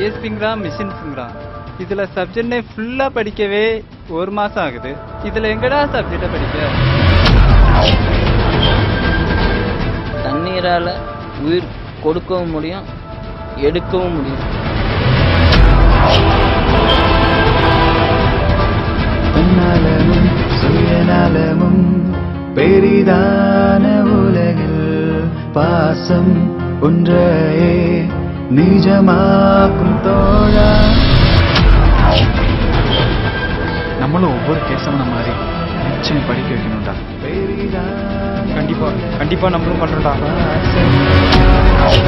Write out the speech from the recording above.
சிஎஸ்பிங்கிறான் மிஷின்ஸுங்கிறான் இதுல சப்ஜெக்ட்னே ஃபுல்லா படிக்கவே ஒரு மாசம் ஆகுது இதுல எங்கடா சப்ஜெக்டை படிக்க தண்ணீரால உயிர் கொடுக்கவும் முடியும் எடுக்கவும் முடியும் தன்னலமும் சுயநலமும் பெரிதான உலகில் பாசம் ஒன்றையே நிஜமாக்கும் தோழா நம்மளும் ஒவ்வொரு கேசவன மாதிரி நிச்சயம் படிக்க வைக்கணும்டா பெரிதான கண்டிப்பா கண்டிப்பா நம்மளும் பண்றோம்டா பாசம்